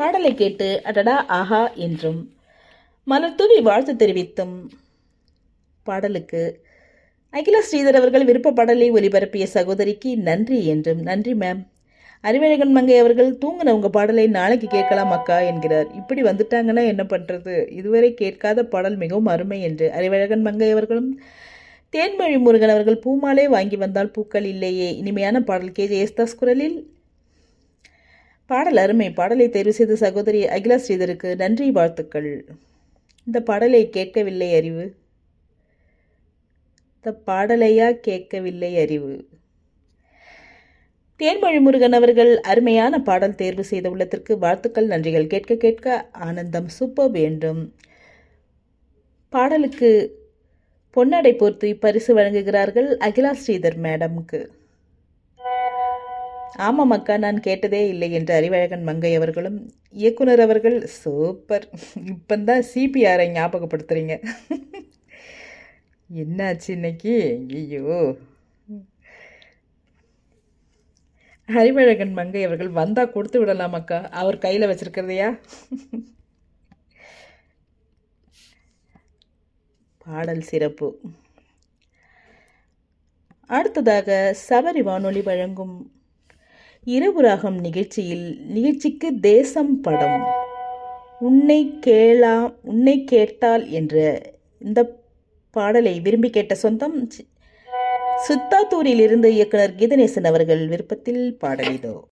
பாடலை கேட்டு அடடா ஆஹா என்றும் மலர் தூவி வாழ்த்து தெரிவித்தும் பாடலுக்கு அகிலா ஸ்ரீதர் அவர்கள் விருப்ப பாடலை ஒலிபரப்பிய சகோதரிக்கு நன்றி என்றும் நன்றி மேம் அறிவழகன் மங்கை அவர்கள் தூங்கின உங்க பாடலை நாளைக்கு கேட்கலாம் அக்கா என்கிறார் இப்படி வந்துட்டாங்கன்னா என்ன பண்றது இதுவரை கேட்காத பாடல் மிகவும் அருமை என்று அறிவழகன் மங்கை அவர்களும் தேன்மொழி முருகன் அவர்கள் பூமாலே வாங்கி வந்தால் பூக்கள் இல்லையே இனிமையான பாடல் கே ஜெயஸ்தாஸ் குரலில் பாடல் அருமை பாடலை தேர்வு செய்த சகோதரி அகிலா ஸ்ரீதருக்கு நன்றி வாழ்த்துக்கள் இந்த பாடலை கேட்கவில்லை அறிவு இந்த பாடலையா கேட்கவில்லை அறிவு தேன்மொழி முருகன் அவர்கள் அருமையான பாடல் தேர்வு செய்த உள்ளத்திற்கு வாழ்த்துக்கள் நன்றிகள் கேட்க கேட்க ஆனந்தம் சூப்பர் வேண்டும் பாடலுக்கு பொன்னடை போர்த்து பரிசு வழங்குகிறார்கள் அகிலா ஸ்ரீதர் மேடம்க்கு ஆமாம் அக்கா நான் கேட்டதே இல்லை என்று அறிவழகன் மங்கை அவர்களும் இயக்குனர் அவர்கள் சூப்பர் இப்பந்தான் சிபிஆரை ஞாபகப்படுத்துறீங்க என்னாச்சு இன்னைக்கு ஐயோ அறிவழகன் மங்கை அவர்கள் வந்தா கொடுத்து விடலாம் அக்கா அவர் கையில் வச்சிருக்கிறதையா பாடல் சிறப்பு அடுத்ததாக சபரி வானொலி வழங்கும் இரவுராகம் நிகழ்ச்சியில் நிகழ்ச்சிக்கு தேசம் படம் உன்னை கேளா உன்னை கேட்டால் என்ற இந்த பாடலை விரும்பி கேட்ட சொந்தம் சித்தாத்தூரில் இருந்து இயக்குனர் கீதநேசன் அவர்கள் விருப்பத்தில் பாடல் இதோ